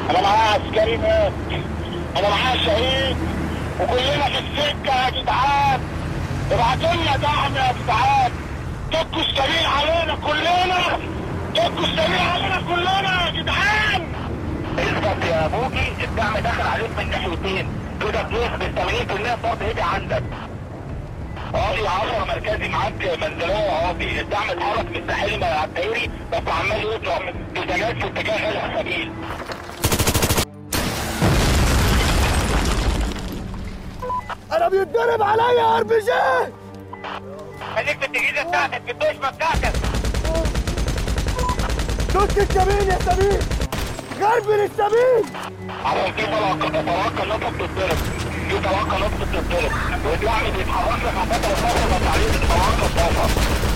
انا معايا عسكري مات انا معايا شهيد وكلنا في السكه يا جدعان ابعتوا لنا دعم يا جدعان دكوا السبيل علينا كلنا دكوا السبيل علينا كلنا يا جدعان اثبت يا موجي الدعم دخل عليك من ناحيتين تقدر تثبت 80% فرض ايدي عندك قاضي 10 مركزي معاك منزلوه قاضي الدعم اتحرك من الساحلي مع الدائري بس عمال يضرب بزجاج في اتجاه السبيل انا بيتضرب عليا ار بي جي خليك في التجهيزه بتاعتك في الدشمه بتاعتك دك الكمين يا سمير غربل السبيل عشان في طلقه طلقه نطق تتضرب في طلقه نطق تتضرب والدعم بيتحرك لك عشان توصل لك عليه الطلقه بتاعتك